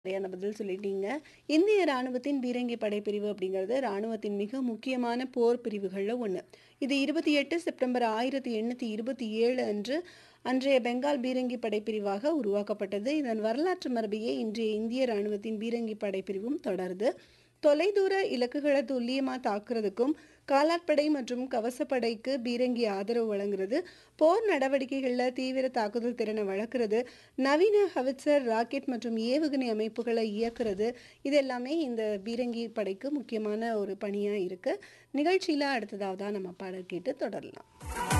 சரியான பதில் சொல்லிட்டீங்க. இந்திய ராணுவத்தின் பீரங்கி படைப்பிரிவு அப்படிங்கிறது ராணுவத்தின் மிக முக்கியமான போர் பிரிவுகள்ல ஒண்ணு. இது 28 செப்டம்பர் 1827 அன்று அன்றைய பெங்கால் பீரங்கி படைப்பிரிவாக உருவாக்கப்பட்டது. இதன் வரலாற்று மரபையே இன்றைய இந்திய ராணுவத்தின் பீரங்கி படைப்பிரிவும் தொடருது. தொலைதூர இலக்குகள துல்லியமா தாக்குறதுக்கும், காலாட்படை மற்றும் கவசப்படைக்கு பீரங்கி ஆதரவு வழங்குறது, போர் நடவடிக்கைகள்ல தீவிர தாக்குதல் திறனை வளர்க்கிறது, நவீன ஹவிட்சர், ராக்கெட் மற்றும் ஏவுகணை அமைப்புகள இயக்குறது, இது எல்லாமே இந்த பீரங்கி படைக்கு முக்கியமான ஒரு பணியா இருக்கு. நிகழ்ச்சியில அடுத்ததாவதா நம்ம பாடல் கேட்டு தொடரலாம்.